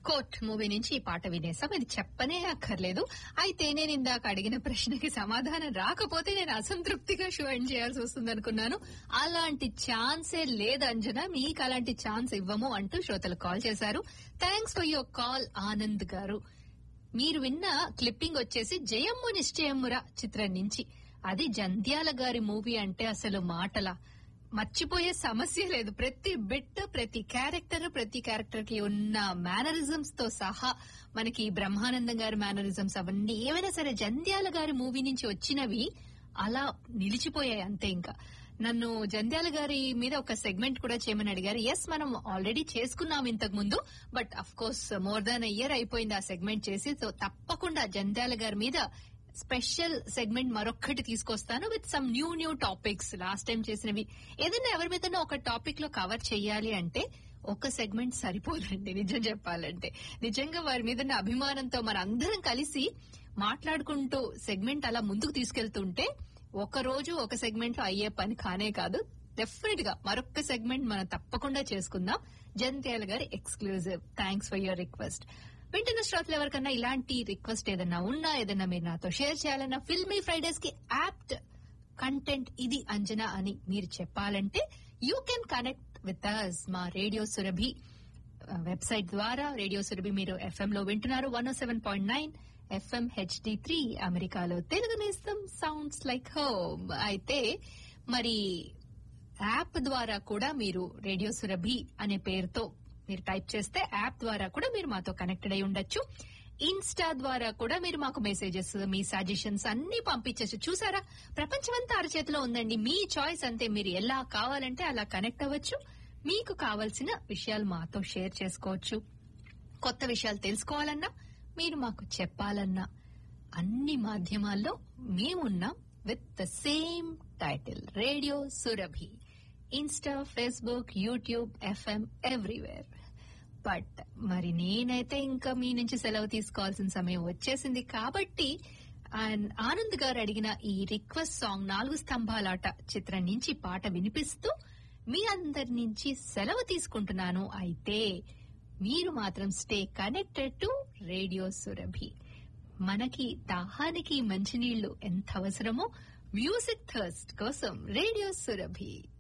court movie నుంచి ఈ పాట వినేసాం ఇది చెప్పనే అక్కర్లేదు అయితే నేను ఇందాక అడిగిన ప్రశ్నకి సమాధానం రాకపోతే నేను అసంతృప్తిగా షో ఎండ్ చేయాల్సి వస్తుంది అనుకున్నాను అలాంటి ఛాన్సే లేదు అంజన మీకు అలాంటి ఛాన్స్ ఇవ్వము అంటూ శ్రోతలు కాల్ చేశారు thanks for your call Anand garu మీరు విన్న క్లిప్పింగ్ వచ్చేసి జయమ్ము నిశ్చయమ్మురా చిత్రం నుంచి అది జంధ్యాల గారి మూవీ అంటే అసలు మాటల మర్చిపోయే సమస్య లేదు ప్రతి బిట్ ప్రతి క్యారెక్టర్ ప్రతి క్యారెక్టర్ కి ఉన్న మేనరిజమ్స్ తో సహా మనకి బ్రహ్మానందం గారి మేనరిజమ్స్ అవన్నీ ఏమైనా సరే జంధ్యాల గారి మూవీ నుంచి వచ్చినవి అలా నిలిచిపోయాయి అంతే ఇంకా నన్ను జంధ్యాల గారి మీద ఒక సెగ్మెంట్ కూడా చేయమని అడిగారు ఎస్ మనం ఆల్రెడీ చేసుకున్నాం ఇంతకు ముందు but of course more than year అయిపోయింది ఆ సెగ్మెంట్ చేసి సో తప్పకుండా జంధ్యాల గారి మీద స్పెషల్ సెగ్మెంట్ మరొక్కటి తీసుకొస్తాను with some new new topics last time చేసినవి ఏదైనా ఎవరి మీద ఒక టాపిక్ లో కవర్ చేయాలి అంటే ఒక సెగ్మెంట్ సరిపోదండి నిజం చెప్పాలంటే నిజంగా వారి మీద ఉన్న అభిమానంతో మన అందరం కలిసి మాట్లాడుకుంటూ సెగ్మెంట్ అలా ముందుకు తీసుకెళ్తుంటే ఒక రోజు ఒక సెగ్మెంట్ లో అయ్యే పని కానే కాదు డెఫినెట్ గా మరొక సెగ్మెంట్ మనం తప్పకుండా చేసుకుందాం Jantyala garu exclusive thanks for your request వింటున్న శ్రోతలు ఎవరికన్నా ఇలాంటి రిక్వెస్ట్ ఏదన్నా ఉన్నా ఏదన్నా మీరు నాతో షేర్ చేయాలన్నా ఫిల్మీ ఫ్రైడేస్ కి యాప్ట్ కంటెంట్ ఇది అంజనా అని మీరు చెప్పాలంటే you can connect with us మా రేడియో సురభి వెబ్సైట్ ద్వారా రేడియో సురభి మీరు ఎఫ్ఎం లో వింటున్నారు one seven point nine FM HD three అమెరికాలో తెలుగు నేస్తం సౌండ్స్ లైక్ హోమ్ అయితే మరి యాప్ ద్వారా కూడా మీరు రేడియో సురభి అనే పేరుతో మీరు టైప్ చేస్తే యాప్ ద్వారా కూడా మీరు మాతో కనెక్టెడ్ అయి ఉండొచ్చు ఇన్స్టా ద్వారా కూడా మీరు మాకు మెసేజెస్ మీ సజెషన్స్ అన్ని పంపించచ్చు చూసారా ప్రపంచమంతా అరచేతిలో ఉందండి మీ చాయిస్ అంతే మీరు ఎలా కావాలంటే అలా కనెక్ట్ అవ్వచ్చు మీకు కావలసిన విషయాలు మాతో షేర్ చేసుకోవచ్చు కొత్త విషయాలు తెలుసుకోవాలన్నా మీరు మాకు చెప్పాలన్నా అన్ని మాధ్యమాల్లో మేమున్నాం with the same title radio Surabhi Insta Facebook YouTube FM everywhere but మరి నేనైతే ఇంకా మీ నుంచి సెలవు తీసుకోవాల్సిన సమయం వచ్చేసింది కాబట్టి ఆన్- ఆనంద్ గారు అడిగిన ఈ రిక్వెస్ట్ సాంగ్ నాలుగు స్తంభాలాట చిత్రం నుంచి పాట వినిపిస్తూ మీ అందరి నుంచి సెలవు తీసుకుంటున్నాను అయితే మీరు మాత్రం stay connected to radio Surabhi మనకి దాహానికి మంచినీళ్లు ఎంత అవసరమో మ్యూజిక్ థర్స్ట్ కోసం రేడియో సురభి